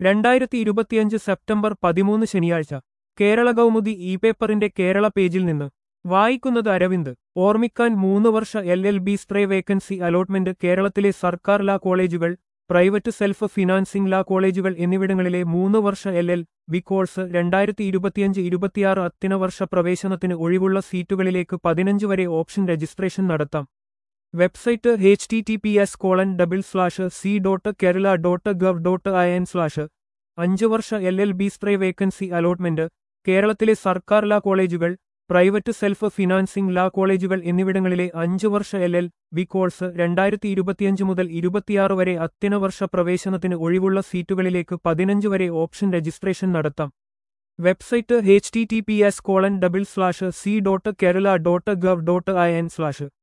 രണ്ടായിരത്തി ഇരുപത്തിയഞ്ച് സെപ്റ്റംബർ പതിമൂന്ന് ശനിയാഴ്ച കേരള കൗമുദി ഇ പേപ്പറിന്റെ കേരള പേജിൽ നിന്ന് വായിക്കുന്നത് അരവിന്ദ് ഓർമ്മിക്കാൻ മൂന്ന് വർഷ L L B stray vacancy allotment കേരളത്തിലെ സർക്കാർ ലാ കോളേജുകൾ പ്രൈവറ്റ് സെൽഫ് ഫിനാൻസിംഗ് ലാ കോളേജുകൾ എന്നിവിടങ്ങളിലെ മൂന്ന് വർഷ എൽ എൽ ബി കോഴ്സ് രണ്ടായിരത്തി ഇരുപത്തിയഞ്ച് ഇരുപത്തിയാറ് അത്തിന വർഷ പ്രവേശനത്തിന് ഒഴിവുള്ള സീറ്റുകളിലേക്ക് പതിനഞ്ച് വരെ ഓപ്ഷൻ രജിസ്ട്രേഷൻ നടത്താം website H T T P S colon double slash C dot Kerala dot gov dot I N slash അഞ്ച് വർഷ L L B stray vacancy allotment കേരളത്തിലെ സർക്കാർ ലാ കോളേജുകൾ പ്രൈവറ്റ് സെൽഫ് ഫിനാൻസിംഗ് ലാ കോളേജുകൾ എന്നിവിടങ്ങളിലെ അഞ്ച് വർഷ എൽ എൽ ബി കോഴ്സ് രണ്ടായിരത്തി ഇരുപത്തിയഞ്ച് മുതൽ ഇരുപത്തിയാറ് വരെ അത്യന വർഷ പ്രവേശനത്തിന് ഒഴിവുള്ള സീറ്റുകളിലേക്ക് പതിനഞ്ച് വരെ ഓപ്ഷൻ രജിസ്ട്രേഷൻ നടത്താം website H T T P S colon double slash C dot Kerala dot gov dot I N slash